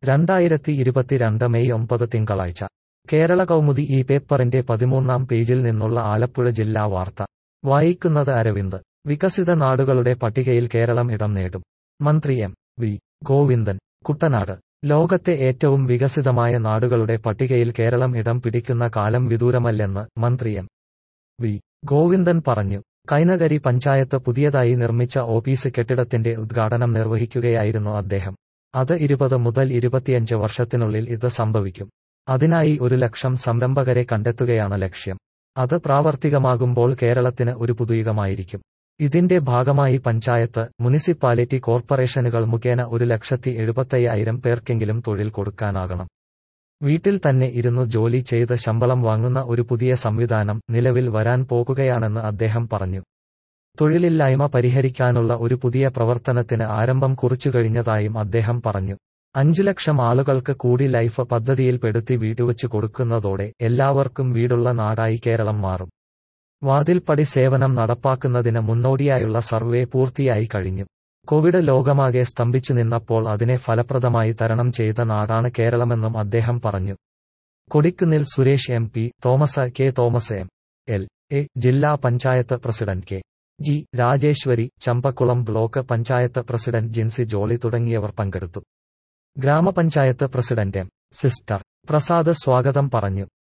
രണ്ടായിരത്തി ഇരുപത്തിരണ്ട് മെയ് ഒമ്പത് തിങ്കളാഴ്ച കേരള കൗമുദി ഈ പേപ്പറിന്റെ പതിമൂന്നാം പേജിൽ നിന്നുള്ള ആലപ്പുഴ ജില്ലാ വാർത്ത വായിക്കുന്നത് അരവിന്ദ് വികസിത നാടുകളുടെ പട്ടികയിൽ കേരളം ഇടം നേടും മന്ത്രി എം വി ഗോവിന്ദൻ കുട്ടനാട് ലോകത്തെ ഏറ്റവും വികസിതമായ നാടുകളുടെ പട്ടികയിൽ കേരളം ഇടം പിടിക്കുന്ന കാലം വിദൂരമല്ലെന്ന് മന്ത്രി എം വി ഗോവിന്ദൻ പറഞ്ഞു കൈനകരി പഞ്ചായത്ത് പുതിയതായി നിർമ്മിച്ച ഓഫീസ് കെട്ടിടത്തിന്റെ ഉദ്ഘാടനം നിർവഹിക്കുകയായിരുന്നു അദ്ദേഹം അത് ഇരുപത് മുതൽ ഇരുപത്തിയഞ്ച് വർഷത്തിനുള്ളിൽ ഇത് സംഭവിക്കും അതിനായി ഒരു ലക്ഷം സംരംഭകരെ കണ്ടെത്തുകയാണ് ലക്ഷ്യം അത് പ്രാവർത്തികമാകുമ്പോൾ കേരളത്തിന് ഒരു പുതുയുഗമായിരിക്കും ഇതിന്റെ ഭാഗമായി പഞ്ചായത്ത് മുനിസിപ്പാലിറ്റി കോർപ്പറേഷനുകൾ മുഖേന ഒരു ലക്ഷത്തി എഴുപത്തയ്യായിരം പേർക്കെങ്കിലും തൊഴിൽ കൊടുക്കാനാകണം വീട്ടിൽ തന്നെ ഇരുന്നു ജോലി ചെയ്ത് ശമ്പളം വാങ്ങുന്ന ഒരു പുതിയ സംവിധാനം നിലവിൽ വരാൻ പോകുകയാണെന്ന് അദ്ദേഹം പറഞ്ഞു തൊഴിലില്ലായ്മ പരിഹരിക്കാനുള്ള ഒരു പുതിയ പ്രവർത്തനത്തിന് ആരംഭം കുറിച്ചുകഴിഞ്ഞതായും അദ്ദേഹം പറഞ്ഞു അഞ്ചു ലക്ഷം ആളുകൾക്ക് കൂടി ലൈഫ് പദ്ധതിയിൽപ്പെടുത്തി വീടുവച്ചു കൊടുക്കുന്നതോടെ എല്ലാവർക്കും വീടുള്ള നാടായി കേരളം മാറും വാതിൽപ്പടി സേവനം നടപ്പാക്കുന്നതിന് മുന്നോടിയായുള്ള സർവേ പൂർത്തിയായി കഴിഞ്ഞു കോവിഡ് ലോകമാകെ സ്തംഭിച്ചു നിന്നപ്പോൾ അതിനെ ഫലപ്രദമായി തരണം ചെയ്ത നാടാണ് കേരളമെന്നും അദ്ദേഹം പറഞ്ഞു കൊടിക്കുന്നിൽ Suresh M P Thomas K Thomas M L A ജില്ലാ panchayat president K G Rajeshwari Champakkulam block panchayat president Jincy Jolly തുടങ്ങിയവർ പങ്കെടുത്തു ഗ്രാമപഞ്ചായത്ത് പ്രസിഡന്റ് എം സിസ്റ്റർ പ്രസാദ് സ്വാഗതം പറഞ്ഞു